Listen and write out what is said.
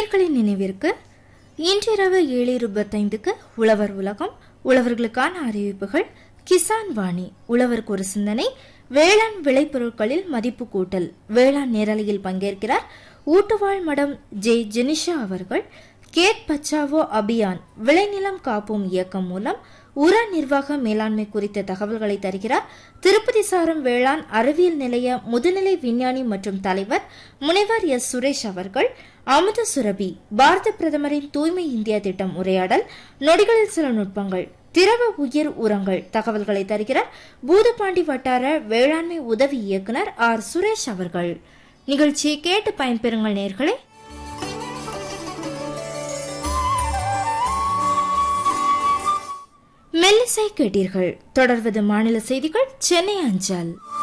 நேர்களின் நினைவிற்கு இன்றிரவு ஏழு இருபத்தைந்துக்கு உழவர் உலகம் உழவர்களுக்கான அறிவிப்புகள் கிசான் வாணி உழவருக்கு ஒரு சிந்தனை வேளாண் விளைபொருட்களில் மதிப்பு கூட்டல் வேளாண் நேரலையில் பங்கேற்கிறார் ஊட்டுவாழ் மடம் ஜே ஜெனிஷா அவர்கள் கேத் பச்சாவோ அபியான் விளைநிலம் காப்போம் இயக்கம் மூலம் உர நிர்வாக மேலாண்மை குறித்த தகவல்களை தருகிறார் திருப்பதி சாரம் வேளாண் அறிவியல் நிலைய முதுநிலை விஞ்ஞானி மற்றும் தலைவர் முனைவர் எஸ் சுரேஷ் அவர்கள் அமுத சுரபி பாரத பிரதமரின் தூய்மை இந்தியா திட்டம் உரையாடல் நொடிகளில் சில நுட்பங்கள் திரவ உயிர் உரங்கள் தகவல்களை தருகிறார் பூதப்பாண்டி வட்டார வேளாண்மை உதவி இயக்குனர் ஆர் சுரேஷ் அவர்கள் நிகழ்ச்சியை கேட்டு பயன்பெறுங்கள் நேர்களே மெல்லிசை கேட்டீர்கள் தொடர்வது மாநில செய்திகள் சென்னை அஞ்சல்